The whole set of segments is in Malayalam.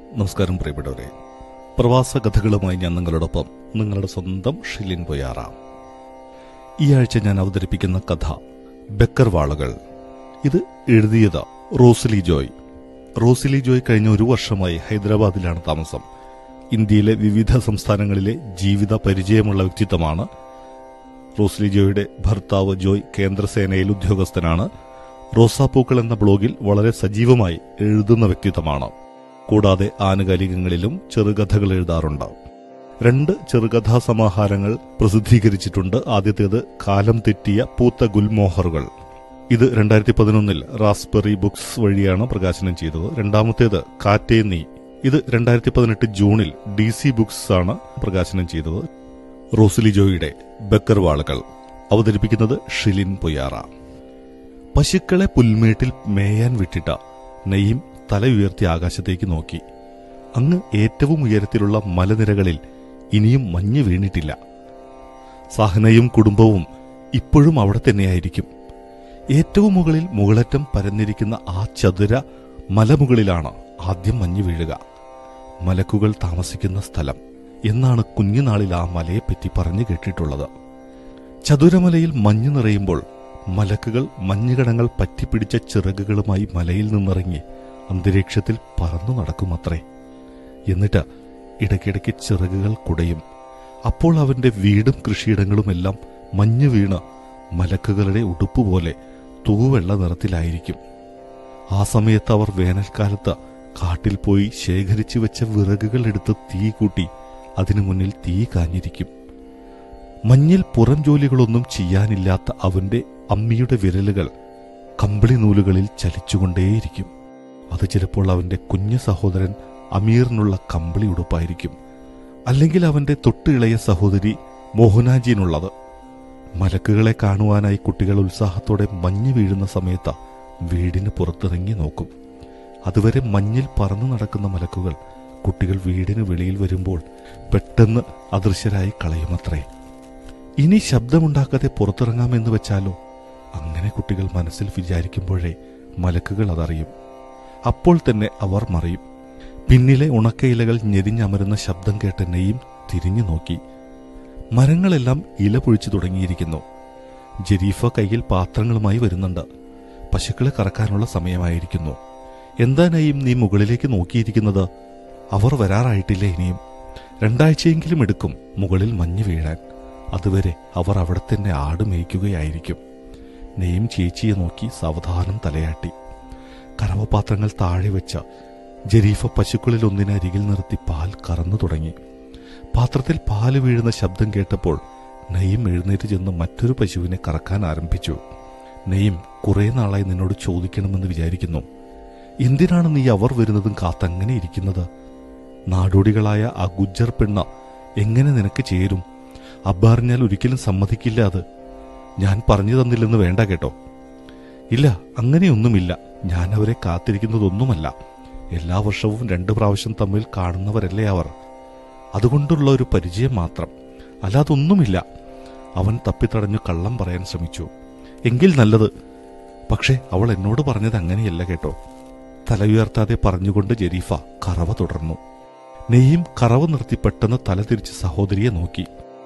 നമസ്കാരം പ്രിയപ്പെട്ടവരെ പ്രവാസ കഥകളുമായി ഞാൻ നിങ്ങളോടൊപ്പം നിങ്ങളുടെ സ്വന്തം ഷിലിൻ പൊയ്യാറാം ഈ ആഴ്ച ഞാൻ അവതരിപ്പിക്കുന്ന കഥ ബെക്കർ വാളുകൾ ഇത് എഴുതിയത് റോസിലി ജോയ് റോസിലി ജോയ് കഴിഞ്ഞ ഒരു വർഷമായി ഹൈദരാബാദിലാണ് താമസം ഇന്ത്യയിലെ വിവിധ സംസ്ഥാനങ്ങളിലെ ജീവിത പരിചയമുള്ള വ്യക്തിത്വമാണ് റോസ്ലി ജോയുടെ ഭർത്താവ് ജോയ് കേന്ദ്രസേനയിൽ ഉദ്യോഗസ്ഥനാണ് റോസാപ്പൂക്കൾ എന്ന ബ്ലോഗിൽ വളരെ സജീവമായി എഴുതുന്ന വ്യക്തിത്വമാണ് കൂടാതെ ആനുകാലികങ്ങളിലും ചെറുകഥകൾ എഴുതാറുണ്ട് രണ്ട് ചെറുകഥാ സമാഹാരങ്ങൾ പ്രസിദ്ധീകരിച്ചിട്ടുണ്ട് ആദ്യത്തേത് കാലം തെറ്റിയ പൂത്ത ഗുൽമോഹറുകൾ ഇത് രണ്ടായിരത്തി പതിനൊന്നിൽ റാസ്ബെറി ബുക്സ് വഴിയാണ് പ്രകാശനം ചെയ്തത് രണ്ടാമത്തേത് കാറ്റേ നീ ഇത് രണ്ടായിരത്തി പതിനെട്ട് ജൂണിൽ ഡി സി ബുക്സ് ആണ് പ്രകാശനം ചെയ്തത് റോസിലി ജോയിയുടെ ബക്കർ വാളുകൾ അവതരിപ്പിക്കുന്നത് ഷിലിൻ പൊയ്യാറ പശുക്കളെ പുൽമേട്ടിൽ മേയാൻ വിട്ടിട്ട നെയ്യും തല ഉയർത്തി ആകാശത്തേക്ക് നോക്കി അങ്ങ് ഏറ്റവും ഉയരത്തിലുള്ള മലനിരകളിൽ ഇനിയും മഞ്ഞ് വീണിട്ടില്ല സഹനയും കുടുംബവും ഇപ്പോഴും അവിടെ തന്നെയായിരിക്കും ഏറ്റവും മുകളിൽ മുകളറ്റം പരന്നിരിക്കുന്ന ആ ചതുര മലമുകളിലാണ് ആദ്യം മഞ്ഞ് വീഴുക മലക്കുകൾ താമസിക്കുന്ന സ്ഥലം എന്നാണ് കുഞ്ഞുനാളിൽ ആ മലയെപ്പറ്റി പറഞ്ഞു കേട്ടിട്ടുള്ളത് ചതുരമലയിൽ മഞ്ഞ് നിറയുമ്പോൾ മലക്കുകൾ മഞ്ഞുകണങ്ങൾ പറ്റിപ്പിടിച്ച ചിറകുകളുമായി മലയിൽ നിന്നിറങ്ങി അന്തരീക്ഷത്തിൽ പറന്നു നടക്കുമത്രേ എന്നിട്ട് ഇടയ്ക്കിടയ്ക്ക് ചിറകുകൾ കുടയും അപ്പോൾ അവന്റെ വീടും കൃഷിയിടങ്ങളുമെല്ലാം മഞ്ഞ് വീണ് മലക്കുകളുടെ ഉടുപ്പ് പോലെ തൂവെള്ള നിറത്തിലായിരിക്കും ആ സമയത്ത് അവർ വേനൽക്കാലത്ത് കാട്ടിൽ പോയി ശേഖരിച്ചു വെച്ച വിറകുകൾ എടുത്ത് തീ കൂട്ടി അതിനു മുന്നിൽ തീ കാഞ്ഞിരിക്കും മഞ്ഞിൽ പുറം ജോലികളൊന്നും ചെയ്യാനില്ലാത്ത അവന്റെ അമ്മിയുടെ വിരലുകൾ കമ്പിളി നൂലുകളിൽ ചലിച്ചുകൊണ്ടേയിരിക്കും അത് ചിലപ്പോൾ അവന്റെ കുഞ്ഞു സഹോദരൻ അമീറിനുള്ള കമ്പിളി ഉടുപ്പായിരിക്കും അല്ലെങ്കിൽ അവന്റെ തൊട്ട് ഇളയ സഹോദരി മോഹനാജിനുള്ളത് മലക്കുകളെ കാണുവാനായി കുട്ടികൾ ഉത്സാഹത്തോടെ മഞ്ഞ് വീഴുന്ന സമയത്ത് വീടിന് പുറത്തിറങ്ങി നോക്കും അതുവരെ മഞ്ഞിൽ പറന്നു നടക്കുന്ന മലക്കുകൾ കുട്ടികൾ വീടിന് വെളിയിൽ വരുമ്പോൾ പെട്ടെന്ന് അദൃശ്യരായി കളയുമത്രേ ഇനി ശബ്ദമുണ്ടാക്കാതെ പുറത്തിറങ്ങാമെന്ന് വെച്ചാലോ അങ്ങനെ കുട്ടികൾ മനസ്സിൽ വിചാരിക്കുമ്പോഴേ മലക്കുകൾ അതറിയും അപ്പോൾ തന്നെ അവർ മറിയും പിന്നിലെ ഉണക്കയിലകൾ ഞെരിഞ്ഞമരുന്ന ശബ്ദം കേട്ട നെയ്യും തിരിഞ്ഞു നോക്കി മരങ്ങളെല്ലാം ഇല പൊഴിച്ചു തുടങ്ങിയിരിക്കുന്നു ജെരീഫ കയ്യിൽ പാത്രങ്ങളുമായി വരുന്നുണ്ട് പശുക്കളെ കറക്കാനുള്ള സമയമായിരിക്കുന്നു എന്താ നയും നീ മുകളിലേക്ക് നോക്കിയിരിക്കുന്നത് അവർ വരാറായിട്ടില്ല ഇനിയും രണ്ടാഴ്ചയെങ്കിലും എടുക്കും മുകളിൽ മഞ്ഞ് വീഴാൻ അതുവരെ അവർ അവിടെ തന്നെ ആട് മേയ്ക്കുകയായിരിക്കും നെയ്യും ചേച്ചിയെ നോക്കി സാവധാനം തലയാട്ടി കറവപാത്രങ്ങൾ താഴെ വെച്ച ജരീഫ പശുക്കളിൽ ഒന്നിനെ അരികിൽ നിർത്തി പാൽ കറന്നു തുടങ്ങി പാത്രത്തിൽ പാല് വീഴുന്ന ശബ്ദം കേട്ടപ്പോൾ നെയ്യും എഴുന്നേറ്റ് ചെന്ന് മറ്റൊരു പശുവിനെ കറക്കാൻ ആരംഭിച്ചു നെയ്യും കുറെ നാളായി നിന്നോട് ചോദിക്കണമെന്ന് വിചാരിക്കുന്നു എന്തിനാണ് നീ അവർ വരുന്നതും കാത്തങ്ങനെ ഇരിക്കുന്നത് നാടോടികളായ ആ ഗുജ്ജർ പെണ്ണ എങ്ങനെ നിനക്ക് ചേരും അബ്ബറിഞ്ഞാൽ ഒരിക്കലും സമ്മതിക്കില്ല അത് ഞാൻ പറഞ്ഞു തന്നില്ലെന്ന് വേണ്ട കേട്ടോ ഇല്ല അങ്ങനെയൊന്നുമില്ല ഞാൻ അവരെ കാത്തിരിക്കുന്നതൊന്നുമല്ല എല്ലാ വർഷവും രണ്ടു പ്രാവശ്യം തമ്മിൽ കാണുന്നവരല്ലേ അവർ അതുകൊണ്ടുള്ള ഒരു പരിചയം മാത്രം അല്ലാതൊന്നുമില്ല അവൻ തപ്പിത്തടഞ്ഞു കള്ളം പറയാൻ ശ്രമിച്ചു എങ്കിൽ നല്ലത് പക്ഷേ അവൾ എന്നോട് പറഞ്ഞത് അങ്ങനെയല്ല കേട്ടോ തല ഉയർത്താതെ പറഞ്ഞുകൊണ്ട് ജെരീഫ കറവ തുടർന്നു നെയ്യും കറവ നിർത്തി പെട്ടെന്ന് തല തിരിച്ച് സഹോദരിയെ നോക്കി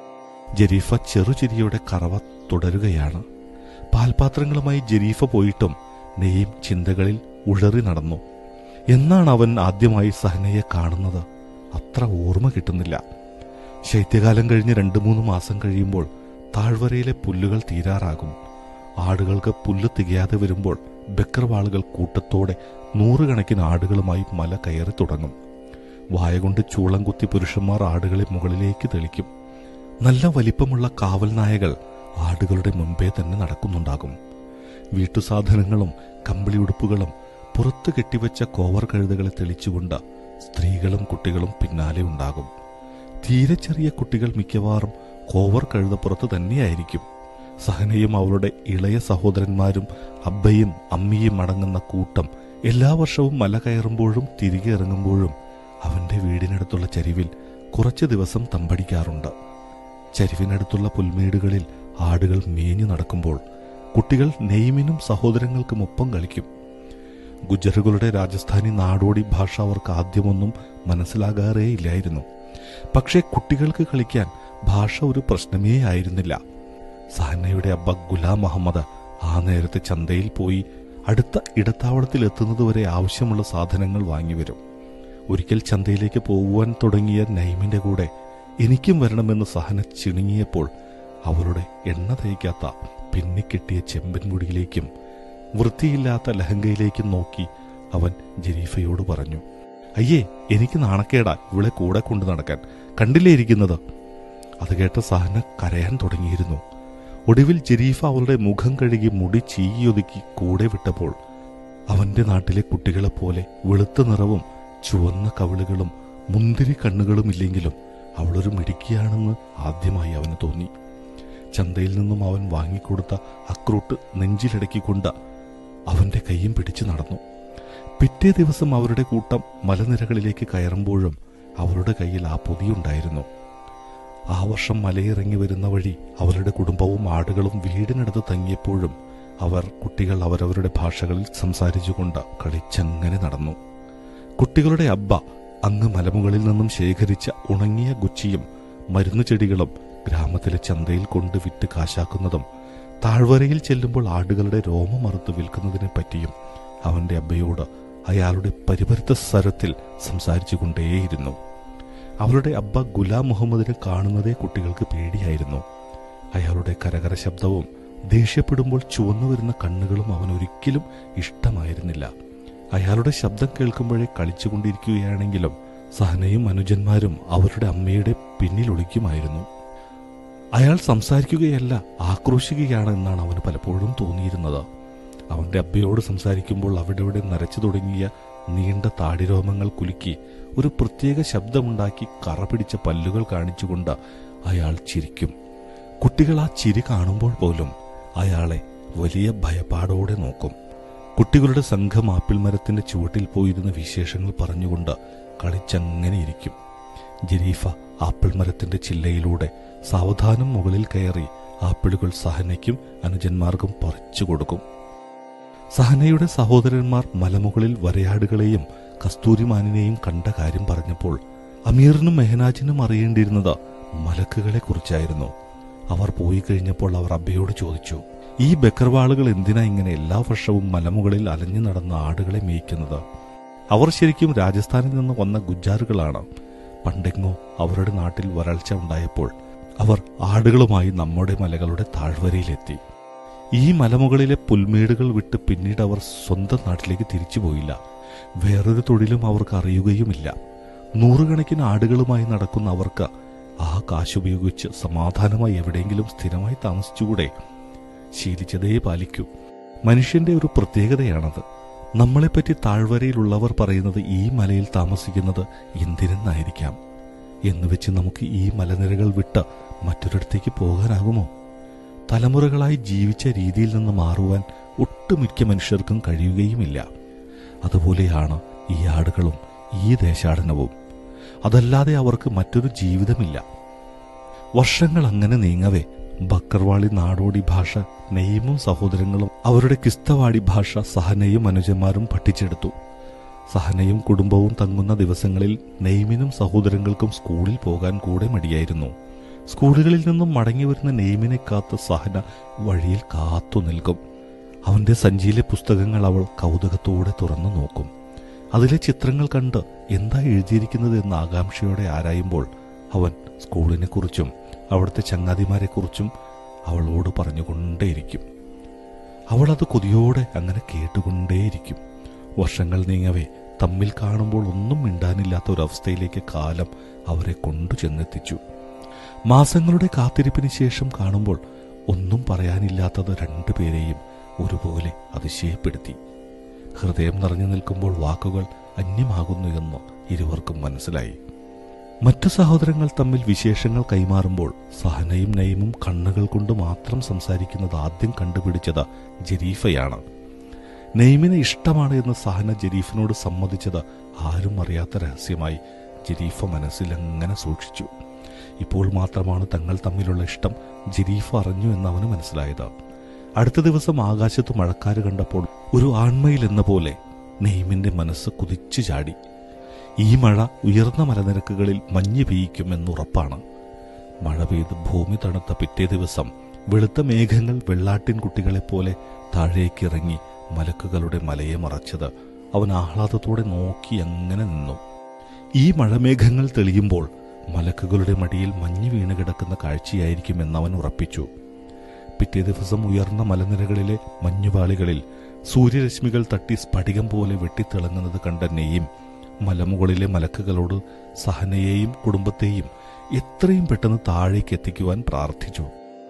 ജെരീഫ ചെറുചിരിയോടെ കറവ തുടരുകയാണ് പാൽപാത്രങ്ങളുമായി ജെരീഫ പോയിട്ടും നെയ്യും ചിന്തകളിൽ ഉഴറി നടന്നു എന്നാണ് അവൻ ആദ്യമായി സഹനയെ കാണുന്നത് അത്ര ഓർമ്മ കിട്ടുന്നില്ല ശൈത്യകാലം കഴിഞ്ഞ് രണ്ടു മൂന്ന് മാസം കഴിയുമ്പോൾ താഴ്വരയിലെ പുല്ലുകൾ തീരാറാകും ആടുകൾക്ക് പുല്ല് തികയാതെ വരുമ്പോൾ ബക്കർവാളുകൾ കൂട്ടത്തോടെ നൂറുകണക്കിന് ആടുകളുമായി മല കയറി തുടങ്ങും വായ കൊണ്ട് ചൂളം കുത്തി പുരുഷന്മാർ ആടുകളെ മുകളിലേക്ക് തെളിക്കും നല്ല വലിപ്പമുള്ള കാവൽ നായകൾ ആടുകളുടെ മുൻപേ തന്നെ നടക്കുന്നുണ്ടാകും വീട്ടുസാധനങ്ങളും കമ്പിളി ഉടുപ്പുകളും പുറത്തു കെട്ടിവെച്ച കോവർ കഴുതകളെ തെളിച്ചുകൊണ്ട് സ്ത്രീകളും കുട്ടികളും പിന്നാലെ ഉണ്ടാകും തീരെ ചെറിയ കുട്ടികൾ മിക്കവാറും കോവർ കഴുതപ്പുറത്ത് തന്നെയായിരിക്കും സഹനയും അവളുടെ ഇളയ സഹോദരന്മാരും അബ്ബയും അമ്മിയും അടങ്ങുന്ന കൂട്ടം എല്ലാ വർഷവും മല കയറുമ്പോഴും തിരികെ ഇറങ്ങുമ്പോഴും അവന്റെ വീടിനടുത്തുള്ള ചരിവിൽ കുറച്ചു ദിവസം തമ്പടിക്കാറുണ്ട് ചരിവിനടുത്തുള്ള പുൽമേടുകളിൽ ആടുകൾ മേഞ്ഞു നടക്കുമ്പോൾ കുട്ടികൾ നെയ്മിനും സഹോദരങ്ങൾക്കും ഒപ്പം കളിക്കും ഗുജറുകളുടെ രാജസ്ഥാനി നാടോടി ഭാഷ അവർക്ക് ആദ്യമൊന്നും മനസ്സിലാകാറേയില്ലായിരുന്നു പക്ഷേ കുട്ടികൾക്ക് കളിക്കാൻ ഭാഷ ഒരു പ്രശ്നമേ ആയിരുന്നില്ല സഹനയുടെ അബ്ബ ഗുലാം മുഹമ്മദ് ആ നേരത്തെ ചന്തയിൽ പോയി അടുത്ത ഇടത്താവളത്തിൽ എത്തുന്നതുവരെ ആവശ്യമുള്ള സാധനങ്ങൾ വാങ്ങിവരും ഒരിക്കൽ ചന്തയിലേക്ക് പോകുവാൻ തുടങ്ങിയ നൈമിന്റെ കൂടെ എനിക്കും വരണമെന്ന് സഹന ചിണുങ്ങിയപ്പോൾ അവരുടെ എണ്ണ തേക്കാത്ത പിന്നിക്കെട്ടിയ ചെമ്പൻ മുടിയിലേക്കും വൃത്തിയില്ലാത്ത ലഹങ്കയിലേക്കും നോക്കി അവൻ ജരീഫയോട് പറഞ്ഞു അയ്യേ എനിക്ക് നാണക്കേടാ ഇവളെ കൂടെ കൊണ്ടു നടക്കാൻ കണ്ടില്ലേ ഇരിക്കുന്നത് അത് കേട്ട സഹന കരയാൻ തുടങ്ങിയിരുന്നു ഒടുവിൽ ജരീഫ അവളുടെ മുഖം കഴുകി മുടി ചീകിയൊതുക്കി കൂടെ വിട്ടപ്പോൾ അവന്റെ നാട്ടിലെ കുട്ടികളെപ്പോലെ വെളുത്ത നിറവും ചുവന്ന കവിളുകളും മുന്തിരി കണ്ണുകളും ഇല്ലെങ്കിലും അവളൊരു മിടുക്കിയാണെന്ന് ആദ്യമായി അവന് തോന്നി ചന്തയിൽ നിന്നും അവൻ വാങ്ങിക്കൊടുത്ത അക്രൂട്ട് നെഞ്ചിലടക്കിക്കൊണ്ട് അവന്റെ കൈയും പിടിച്ചു നടന്നു പിറ്റേ ദിവസം അവരുടെ കൂട്ടം മലനിരകളിലേക്ക് കയറുമ്പോഴും അവരുടെ കയ്യിൽ ആ പൊതിയുണ്ടായിരുന്നു ആ വർഷം മലയിറങ്ങി വരുന്ന വഴി അവരുടെ കുടുംബവും ആടുകളും വീടിനടുത്ത് തങ്ങിയപ്പോഴും അവർ കുട്ടികൾ അവരവരുടെ ഭാഷകളിൽ സംസാരിച്ചുകൊണ്ട് കളിച്ചങ്ങനെ നടന്നു കുട്ടികളുടെ അബ്ബ അങ്ങ് മലമുകളിൽ നിന്നും ശേഖരിച്ച ഉണങ്ങിയ ഗുച്ചിയും മരുന്നു ചെടികളും ഗ്രാമത്തിലെ ചന്തയിൽ കൊണ്ട് വിറ്റ് കാശാക്കുന്നതും താഴ്വരയിൽ ചെല്ലുമ്പോൾ ആടുകളുടെ രോമമറുത്ത് വിൽക്കുന്നതിനെ പറ്റിയും അവന്റെ അബ്ബയോട് അയാളുടെ പരിപരുത്ത സ്വരത്തിൽ സംസാരിച്ചു കൊണ്ടേയിരുന്നു അവരുടെ അബ്ബ ഗുലാം മുഹമ്മദിനെ കാണുന്നതേ കുട്ടികൾക്ക് പേടിയായിരുന്നു അയാളുടെ കരകര ശബ്ദവും ദേഷ്യപ്പെടുമ്പോൾ ചുവന്നു വരുന്ന കണ്ണുകളും അവൻ ഒരിക്കലും ഇഷ്ടമായിരുന്നില്ല അയാളുടെ ശബ്ദം കേൾക്കുമ്പോഴേ കളിച്ചുകൊണ്ടിരിക്കുകയാണെങ്കിലും സഹനയും അനുജന്മാരും അവരുടെ അമ്മയുടെ പിന്നിലൊളിക്കുമായിരുന്നു അയാൾ സംസാരിക്കുകയല്ല ആക്രോശിക്കുകയാണ് എന്നാണ് അവന് പലപ്പോഴും തോന്നിയിരുന്നത് അവന്റെ അബ്ബയോട് സംസാരിക്കുമ്പോൾ അവിടെ ഇവിടെ നരച്ചു തുടങ്ങിയ നീണ്ട താടിരോമങ്ങൾ കുലുക്കി ഒരു പ്രത്യേക ശബ്ദമുണ്ടാക്കി കറ പിടിച്ച പല്ലുകൾ കാണിച്ചുകൊണ്ട് അയാൾ ചിരിക്കും കുട്ടികൾ ആ ചിരി കാണുമ്പോൾ പോലും അയാളെ വലിയ ഭയപ്പാടോടെ നോക്കും കുട്ടികളുടെ സംഘം ആപ്പിൾ മരത്തിന്റെ ചുവട്ടിൽ പോയിരുന്ന വിശേഷങ്ങൾ പറഞ്ഞുകൊണ്ട് കളിച്ചങ്ങനെ ഇരിക്കും ജരീഫ ആപ്പിൾ മരത്തിന്റെ ചില്ലയിലൂടെ സാവധാനം മുകളിൽ കയറി ആപ്പിളുകൾ സഹനയ്ക്കും അനുജന്മാർക്കും പറിച്ചു കൊടുക്കും സഹനയുടെ സഹോദരന്മാർ മലമുകളിൽ വരയാടുകളെയും കസ്തൂരിമാനിനെയും കണ്ട കാര്യം പറഞ്ഞപ്പോൾ അമീറിനും മെഹനാജിനും അറിയേണ്ടിയിരുന്നത് മലക്കുകളെ കുറിച്ചായിരുന്നു അവർ പോയി കഴിഞ്ഞപ്പോൾ അവർ അബ്ബയോട് ചോദിച്ചു ഈ ബക്കർവാളുകൾ എന്തിനാ ഇങ്ങനെ എല്ലാ വർഷവും മലമുകളിൽ അലഞ്ഞു നടന്ന ആടുകളെ മേയ്ക്കുന്നത് അവർ ശരിക്കും രാജസ്ഥാനിൽ നിന്ന് വന്ന ഗുജാറുകളാണ് പണ്ടെങ്ങോ അവരുടെ നാട്ടിൽ വരൾച്ച ഉണ്ടായപ്പോൾ അവർ ആടുകളുമായി നമ്മുടെ മലകളുടെ താഴ്വരയിലെത്തി ഈ മലമുകളിലെ പുൽമേടുകൾ വിട്ട് പിന്നീട് അവർ സ്വന്തം നാട്ടിലേക്ക് തിരിച്ചുപോയില്ല വേറൊരു തൊഴിലും അവർക്ക് അറിയുകയുമില്ല നൂറുകണക്കിന് ആടുകളുമായി നടക്കുന്ന അവർക്ക് ആ കാശുപയോഗിച്ച് സമാധാനമായി എവിടെയെങ്കിലും സ്ഥിരമായി താമസിച്ചുകൂടെ ശീലിച്ചതേ പാലിക്കൂ മനുഷ്യന്റെ ഒരു പ്രത്യേകതയാണത് നമ്മളെപ്പറ്റി താഴ്വരയിലുള്ളവർ പറയുന്നത് ഈ മലയിൽ താമസിക്കുന്നത് എന്തിനെന്നായിരിക്കാം എന്ന് വെച്ച് നമുക്ക് ഈ മലനിരകൾ വിട്ട് മറ്റൊരിടത്തേക്ക് പോകാനാകുമോ തലമുറകളായി ജീവിച്ച രീതിയിൽ നിന്ന് മാറുവാൻ ഒട്ടുമിക്ക മനുഷ്യർക്കും കഴിയുകയുമില്ല അതുപോലെയാണ് ഈ ആടുകളും ഈ ദേശാടനവും അതല്ലാതെ അവർക്ക് മറ്റൊരു ജീവിതമില്ല വർഷങ്ങൾ അങ്ങനെ നീങ്ങവേ ബക്കർവാളി നാടോടി ഭാഷ നെയ്മും സഹോദരങ്ങളും അവരുടെ കിസ്തവാടി ഭാഷ സഹനയും അനുജന്മാരും പഠിച്ചെടുത്തു സഹനയും കുടുംബവും തങ്ങുന്ന ദിവസങ്ങളിൽ നെയ്മിനും സഹോദരങ്ങൾക്കും സ്കൂളിൽ പോകാൻ കൂടെ മടിയായിരുന്നു സ്കൂളുകളിൽ നിന്നും മടങ്ങി വരുന്ന നെയ്മിനെ കാത്ത് സഹന വഴിയിൽ കാത്തു നിൽക്കും അവന്റെ സഞ്ചിയിലെ പുസ്തകങ്ങൾ അവൾ കൗതുകത്തോടെ തുറന്നു നോക്കും അതിലെ ചിത്രങ്ങൾ കണ്ട് എന്താ എഴുതിയിരിക്കുന്നത് എന്ന് ആകാംക്ഷയോടെ ആരായുമ്പോൾ അവൻ സ്കൂളിനെ കുറിച്ചും അവിടുത്തെ ചങ്ങാതിമാരെ കുറിച്ചും അവളോട് പറഞ്ഞുകൊണ്ടേയിരിക്കും അവൾ അത് കൊതിയോടെ അങ്ങനെ കേട്ടുകൊണ്ടേയിരിക്കും വർഷങ്ങൾ നീങ്ങവേ തമ്മിൽ കാണുമ്പോൾ ഒന്നും മിണ്ടാനില്ലാത്ത ഒരവസ്ഥയിലേക്ക് കാലം അവരെ കൊണ്ടു ചെന്നെത്തിച്ചു മാസങ്ങളുടെ കാത്തിരിപ്പിന് ശേഷം കാണുമ്പോൾ ഒന്നും പറയാനില്ലാത്തത് രണ്ടുപേരെയും ഒരുപോലെ അതിശയപ്പെടുത്തി ഹൃദയം നിറഞ്ഞു നിൽക്കുമ്പോൾ വാക്കുകൾ അന്യമാകുന്നു എന്ന് ഇരുവർക്കും മനസ്സിലായി മറ്റു സഹോദരങ്ങൾ തമ്മിൽ വിശേഷങ്ങൾ കൈമാറുമ്പോൾ സഹനയും നയിമും കണ്ണുകൾ കൊണ്ട് മാത്രം സംസാരിക്കുന്നത് ആദ്യം കണ്ടുപിടിച്ചത് ജരീഫയാണ് നെയ്മിനെ ഇഷ്ടമാണ് എന്ന് സഹന ജരീഫിനോട് സമ്മതിച്ചത് ആരും അറിയാത്ത രഹസ്യമായി ജരീഫ മനസ്സിൽ അങ്ങനെ സൂക്ഷിച്ചു ഇപ്പോൾ മാത്രമാണ് തങ്ങൾ തമ്മിലുള്ള ഇഷ്ടം ജരീഫ അറിഞ്ഞു എന്ന് അവന് മനസ്സിലായത് അടുത്ത ദിവസം ആകാശത്ത് മഴക്കാര് കണ്ടപ്പോൾ ഒരു ആൺമയിൽ എന്ന പോലെ നെയ്മിന്റെ മനസ്സ് കുതിച്ചു ചാടി ഈ മഴ ഉയർന്ന മലനിരക്കുകളിൽ മഞ്ഞ് പെയ്യിക്കുമെന്നുറപ്പാണ് മഴ പെയ്ത് ഭൂമി തണുത്ത പിറ്റേ ദിവസം വെളുത്ത മേഘങ്ങൾ വെള്ളാട്ടിൻ കുട്ടികളെപ്പോലെ താഴേക്കിറങ്ങി മലക്കുകളുടെ മലയെ മറച്ചത് അവൻ ആഹ്ലാദത്തോടെ നോക്കി അങ്ങനെ നിന്നു ഈ മഴമേഘങ്ങൾ തെളിയുമ്പോൾ മലക്കുകളുടെ മടിയിൽ മഞ്ഞ് വീണ് കിടക്കുന്ന കാഴ്ചയായിരിക്കുമെന്ന് അവൻ ഉറപ്പിച്ചു പിറ്റേ ദിവസം ഉയർന്ന മലനിരകളിലെ മഞ്ഞുപാളികളിൽ സൂര്യരശ്മികൾ തട്ടി സ്ഫടികം പോലെ വെട്ടിത്തിളങ്ങുന്നത് കണ്ട നെയ്യും മലമുകളിലെ മലക്കുകളോട് സഹനയെയും കുടുംബത്തെയും എത്രയും പെട്ടെന്ന് താഴേക്ക് എത്തിക്കുവാൻ പ്രാർത്ഥിച്ചു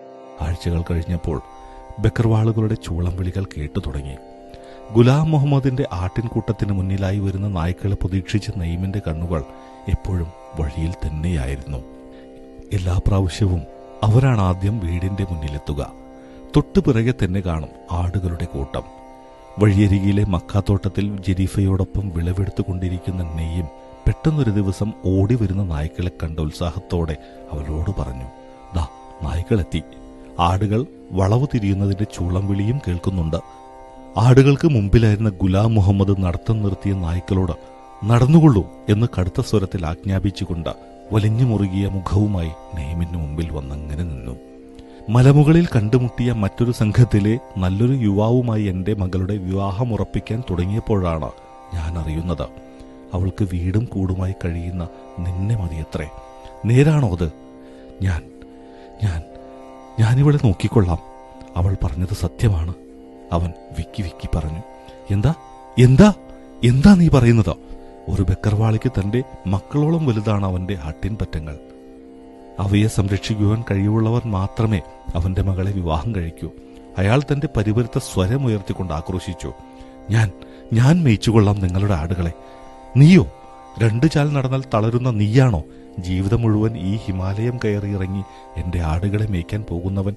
ആഴ്ചകൾ കഴിഞ്ഞപ്പോൾ ബക്കർവാളുകളുടെ ചൂളം വിളികൾ കേട്ടു തുടങ്ങി ഗുലാം മുഹമ്മദിന്റെ ആട്ടിൻകൂട്ടത്തിന് മുന്നിലായി വരുന്ന നായ്ക്കളെ പ്രതീക്ഷിച്ച നെയ്മിന്റെ കണ്ണുകൾ എപ്പോഴും വഴിയിൽ തന്നെയായിരുന്നു എല്ലാ പ്രാവശ്യവും അവരാണ് ആദ്യം വീടിന്റെ മുന്നിലെത്തുക തൊട്ടു പിറകെ തന്നെ കാണും ആടുകളുടെ കൂട്ടം വഴിയരികിലെ മക്കാത്തോട്ടത്തിൽ ജെരീഫയോടൊപ്പം വിളവെടുത്തുകൊണ്ടിരിക്കുന്ന നെയ്യും പെട്ടെന്നൊരു ദിവസം ഓടി വരുന്ന നായ്ക്കളെ കണ്ട ഉത്സാഹത്തോടെ അവളോട് പറഞ്ഞു ദാ നായ്ക്കളെത്തി ആടുകൾ വളവ് തിരിയുന്നതിന്റെ ചൂളം വിളിയും കേൾക്കുന്നുണ്ട് ആടുകൾക്ക് മുമ്പിലായിരുന്ന ഗുലാം മുഹമ്മദ് നടത്തം നിർത്തിയ നായ്ക്കളോട് നടന്നുകൊള്ളൂ എന്ന് കടുത്ത സ്വരത്തിൽ ആജ്ഞാപിച്ചുകൊണ്ട് വലിഞ്ഞു മുറുകിയ മുഖവുമായി നെയ്മിന് മുമ്പിൽ വന്നങ്ങനെ നിന്നു മലമുകളിൽ കണ്ടുമുട്ടിയ മറ്റൊരു സംഘത്തിലെ നല്ലൊരു യുവാവുമായി എന്റെ മകളുടെ വിവാഹമുറപ്പിക്കാൻ തുടങ്ങിയപ്പോഴാണ് ഞാൻ അറിയുന്നത് അവൾക്ക് വീടും കൂടുമായി കഴിയുന്ന നിന്നെ മതിയത്രേ നേരാണോ അത് ഞാൻ ഞാൻ ഞാനിവളെ നോക്കിക്കൊള്ളാം അവൾ പറഞ്ഞത് സത്യമാണ് അവൻ വിക്കി വിക്കി പറഞ്ഞു എന്താ എന്താ എന്താ നീ പറയുന്നത് ഒരു ബക്കർവാളിക്ക് തന്റെ മക്കളോളം വലുതാണ് അവന്റെ ആട്ടിൻപറ്റങ്ങൾ അവയെ സംരക്ഷിക്കുവാൻ കഴിവുള്ളവർ മാത്രമേ അവന്റെ മകളെ വിവാഹം കഴിക്കൂ അയാൾ തന്റെ പരിവരുത്ത സ്വരമുയർത്തിക്കൊണ്ട് ആക്രോശിച്ചു ഞാൻ ഞാൻ മേയിച്ചുകൊള്ളാം നിങ്ങളുടെ ആടുകളെ നീയോ രണ്ടു ചാൽ നടന്നാൽ തളരുന്ന നീയാണോ ജീവിതം മുഴുവൻ ഈ ഹിമാലയം കയറിയിറങ്ങി എന്റെ ആടുകളെ മേയ്ക്കാൻ പോകുന്നവൻ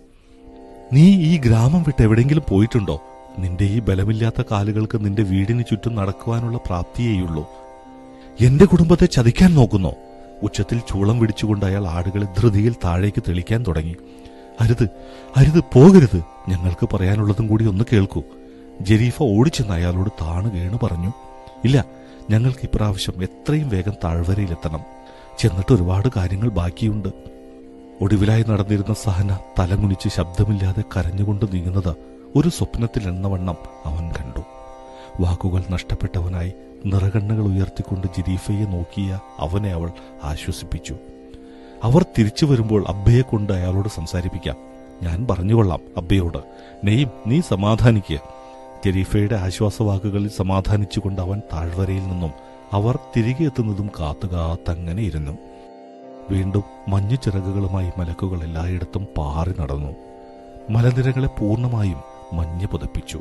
നീ ഈ ഗ്രാമം വിട്ട് എവിടെയെങ്കിലും പോയിട്ടുണ്ടോ നിന്റെ ഈ ബലമില്ലാത്ത കാലുകൾക്ക് നിന്റെ വീടിന് ചുറ്റും നടക്കുവാനുള്ള പ്രാപ്തിയേയുള്ളൂ എന്റെ കുടുംബത്തെ ചതിക്കാൻ നോക്കുന്നോ ഉച്ചത്തിൽ ചൂളം പിടിച്ചുകൊണ്ട് അയാൾ ആടുകളെ ധൃതിയിൽ താഴേക്ക് തെളിക്കാൻ തുടങ്ങി അരുത് അരുത് പോകരുത് ഞങ്ങൾക്ക് പറയാനുള്ളതും കൂടി ഒന്ന് കേൾക്കൂ ജെരീഫ ഓടിച്ചെന്ന് അയാളോട് താണു വീണ് പറഞ്ഞു ഇല്ല ഞങ്ങൾക്ക് ഇപ്രാവശ്യം എത്രയും വേഗം താഴ്വരയിലെത്തണം ചെന്നിട്ട് ഒരുപാട് കാര്യങ്ങൾ ബാക്കിയുണ്ട് ഒടുവിലായി നടന്നിരുന്ന സഹന തലമുനിച്ച് ശബ്ദമില്ലാതെ കരഞ്ഞുകൊണ്ട് നീങ്ങുന്നത് ഒരു സ്വപ്നത്തിൽ എണ്ണവണ്ണം അവൻ കണ്ടു വാക്കുകൾ നഷ്ടപ്പെട്ടവനായി നിറകണ്ണുകൾ ഉയർത്തിക്കൊണ്ട് ജിരീഫയെ നോക്കിയ അവനെ അവൾ ആശ്വസിപ്പിച്ചു അവർ തിരിച്ചു വരുമ്പോൾ അബ്ബയെ കൊണ്ട് അയാളോട് സംസാരിപ്പിക്കാം ഞാൻ പറഞ്ഞുകൊള്ളാം അബ്ബയോട് നെയ്യും നീ സമാധാനിക്കുക ജെരീഫയുടെ ആശ്വാസവാക്കുകളിൽ സമാധാനിച്ചുകൊണ്ട് അവൻ താഴ്വരയിൽ നിന്നും അവർ തിരികെ എത്തുന്നതും കാത്തു കാത്തങ്ങനെ ഇരുന്നു വീണ്ടും മഞ്ഞു ചിറകുകളുമായി മലക്കുകൾ എല്ലായിടത്തും പാറി നടന്നു മലനിരകളെ പൂർണ്ണമായും മഞ്ഞ് പുതപ്പിച്ചു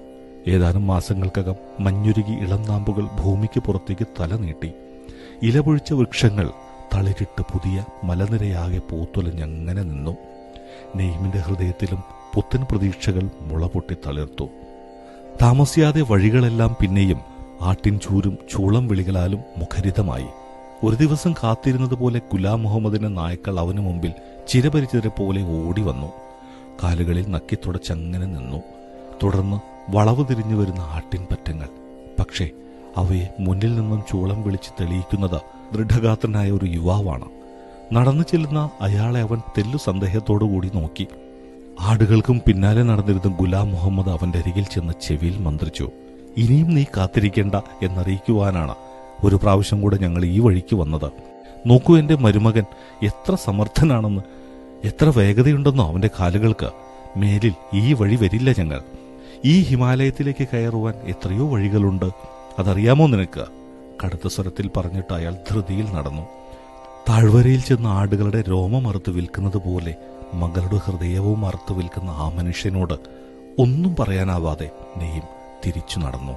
ഏതാനും മാസങ്ങൾക്കകം മഞ്ഞുരുകി ഇളം നാമ്പുകൾ ഭൂമിക്ക് പുറത്തേക്ക് തല നീട്ടി ഇലപൊഴിച്ച വൃക്ഷങ്ങൾ തളിരിട്ട് പുതിയ മലനിരയാകെ പൂത്തുലഞ്ഞങ്ങനെ നിന്നു നെയ്മിന്റെ ഹൃദയത്തിലും പുത്തൻ പ്രതീക്ഷകൾ മുളപൊട്ടി തളിർത്തു താമസിയാതെ വഴികളെല്ലാം പിന്നെയും ആട്ടിൻ ചൂരും ചൂളം വിളികളാലും മുഖരിതമായി ഒരു ദിവസം കാത്തിരുന്നത് പോലെ ഗുലാം മുഹമ്മദിന്റെ നായ്ക്കൾ അവനു മുമ്പിൽ ചിരപരിചിതരെ പോലെ ഓടി വന്നു കാലുകളിൽ നക്കിത്തുടച്ചങ്ങനെ നിന്നു തുടർന്ന് വളവ് തിരിഞ്ഞു വരുന്ന ആട്ടിൻ പറ്റങ്ങൾ പക്ഷേ അവയെ മുന്നിൽ നിന്നും ചൂളം വിളിച്ച് തെളിയിക്കുന്നത് ദൃഢഗാത്രനായ ഒരു യുവാവാണ് നടന്നു ചെല്ലുന്ന അയാളെ അവൻ തെല്ലു സന്ദേഹത്തോടുകൂടി നോക്കി ആടുകൾക്കും പിന്നാലെ നടന്നിരുന്ന ഗുലാം മുഹമ്മദ് അവന്റെ അരികിൽ ചെന്ന് ചെവിയിൽ മന്ത്രിച്ചു ഇനിയും നീ കാത്തിരിക്കേണ്ട എന്നറിയിക്കുവാനാണ് ഒരു പ്രാവശ്യം കൂടെ ഞങ്ങൾ ഈ വഴിക്ക് വന്നത് നോക്കൂ എന്റെ മരുമകൻ എത്ര സമർത്ഥനാണെന്ന് എത്ര വേഗതയുണ്ടെന്നോ അവന്റെ കാലുകൾക്ക് മേലിൽ ഈ വഴി വരില്ല ഞങ്ങൾ ഈ ഹിമാലയത്തിലേക്ക് കയറുവാൻ എത്രയോ വഴികളുണ്ട് അതറിയാമോ നിനക്ക് കടുത്ത സ്വരത്തിൽ പറഞ്ഞിട്ട് അയാൾ ധൃതിയിൽ നടന്നു താഴ്വരയിൽ ചെന്ന് ആടുകളുടെ രോമം അറുത്ത് വിൽക്കുന്നത് പോലെ മകളുടെ ഹൃദയവും അറുത്ത് വിൽക്കുന്ന ആ മനുഷ്യനോട് ഒന്നും പറയാനാവാതെ നെയ്യും തിരിച്ചു നടന്നു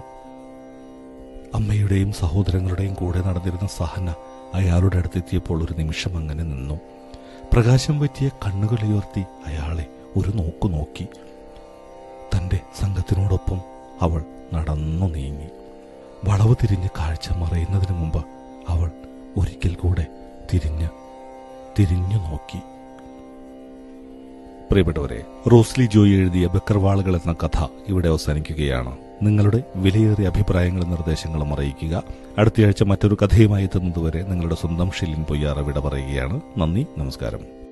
അമ്മയുടെയും സഹോദരങ്ങളുടെയും കൂടെ നടന്നിരുന്ന സഹന അയാളുടെ അടുത്തെത്തിയപ്പോൾ ഒരു നിമിഷം അങ്ങനെ നിന്നു പ്രകാശം പറ്റിയ കണ്ണുകൾ ഉയർത്തി അയാളെ ഒരു നോക്കു നോക്കി തന്റെ സംഘത്തിനോടൊപ്പം അവൾ നടന്നു നീങ്ങി വളവ് തിരിഞ്ഞ് കാഴ്ച മറയുന്നതിന് മുമ്പ് അവൾ ഒരിക്കൽ കൂടെ തിരിഞ്ഞ് തിരിഞ്ഞു നോക്കി പ്രിയപ്പെട്ടവരെ റോസ്ലി ജോയി എഴുതിയ ബക്കർവാളുകൾ എന്ന കഥ ഇവിടെ അവസാനിക്കുകയാണ് നിങ്ങളുടെ വിലയേറിയ അഭിപ്രായങ്ങളും നിർദ്ദേശങ്ങളും അറിയിക്കുക അടുത്തയാഴ്ച മറ്റൊരു കഥയുമായി എത്തുന്നതുവരെ നിങ്ങളുടെ സ്വന്തം ഷിലിൻ പൊയ്യാറ വിട പറയുകയാണ് നന്ദി നമസ്കാരം